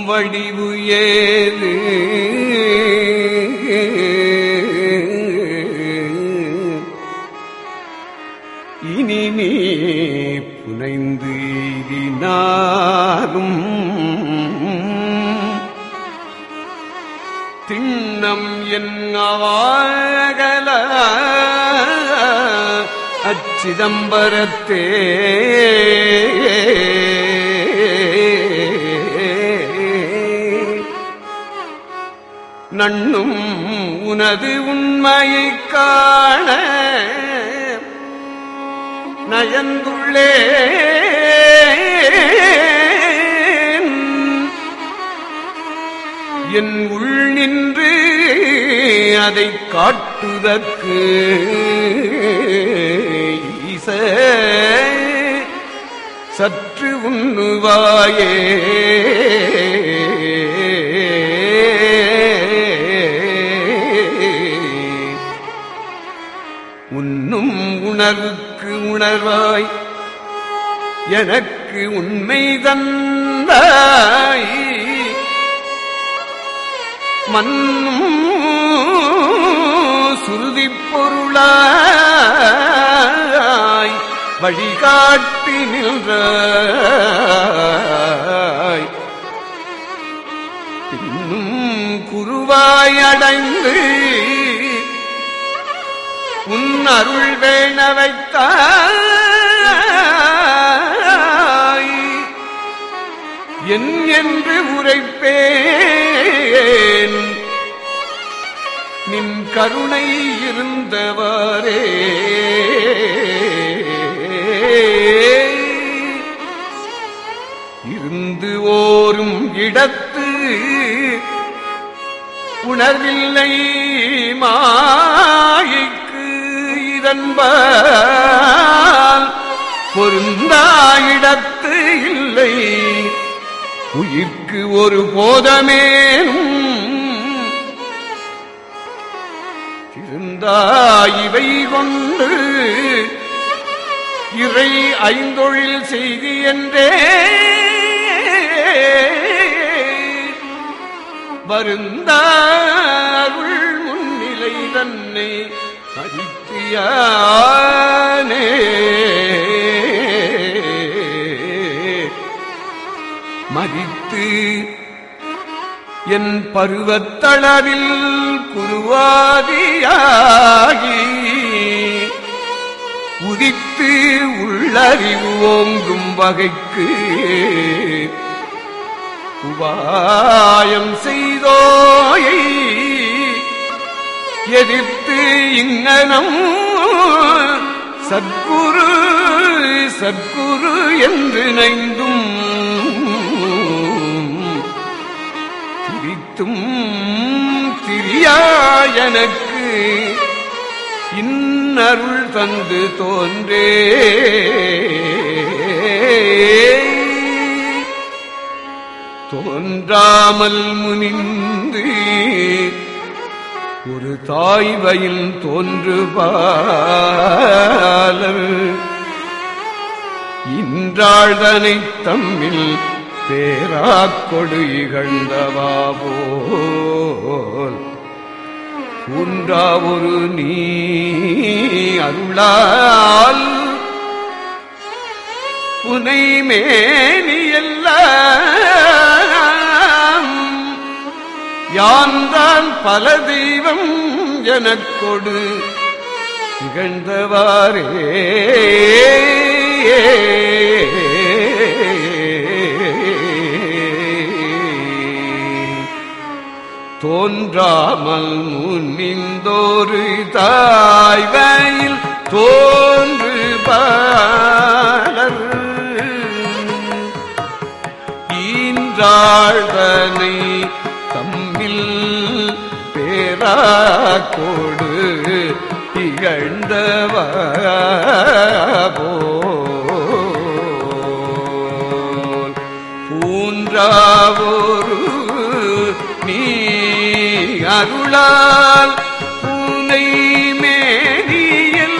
வடிவு ஏது இனி நீ புனைந்து எய்தினாலும் திண்ணம் என் அவாகல அச்சிதம்பரத்தே நண்ணும் உனது உண்மையைக் காண நயந்துள்ளே என் உள் நின்று அதை காட்டுதற்கு ஈச சற்று உண்ணுவாயே உண்ணும் உணர்வுக்கு உணர்வாய் எனக்கு உண்மை தந்தாய் மண்ணும் சுருதி பொருளாய் வழிகாட்டி நின்றாய் பின்னும் குருவாய் அடைந்து உன் அருள் வேண வைத்தாய் என் என்று உரைப்பேன் நின் கருணை இருந்தவாறே இருந்து ஓரும் இடத்து உணர்வில்லை மாயைக்கு இதன்பால் பொருந்தாயிடத்து இல்லை உயிர்க்கு ஒரு போதமேனும் இருந்தாயிவை கொண்டு இறை ஐந்தொழில் செய்தி என்றே வருந்தாருள் முன்னிலை தன்னை மதித்தியானே மதித்து என் பருவத்தளவில் குருவாதியாகி உதித்து உள்ளறிவு ஓங்கும் வகைக்கு உபாயம் செய்தோயை எதிர்த்து இங்கனம் சத்குரு சத்குரு என்று நைந்தும் திரித்தும் திரியாயனக்கு இன்னருள் தந்து தோன்றே தோன்றாமல் முனிந்து ஒரு தாய்வயில் தோன்றுபாலர் இன்றாழ்தனை தம்மில் பேராக்கொடு இகழ்ந்தவாவோல் பூன்றா ஒரு நீ அருளால் புனை மேனியெல்லாம் யான்தான் பல தெய்வம் எனக்கொடு இகழ்ந்தவாறே தோன்றாமல் முன்னிந்தோரு தாய்வையில் தோன்று பாலர் ஈன்றாழ்தனை தம்மில் பேராக்கோடு திகழ்ந்தவ போல் பூன்றாவொரு நீ அருளால் பூனை மேனியில்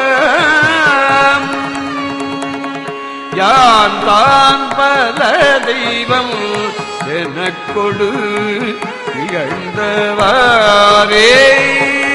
யான் தான் பல தெய்வம் எனக்கொடு இகழ்ந்தவாரே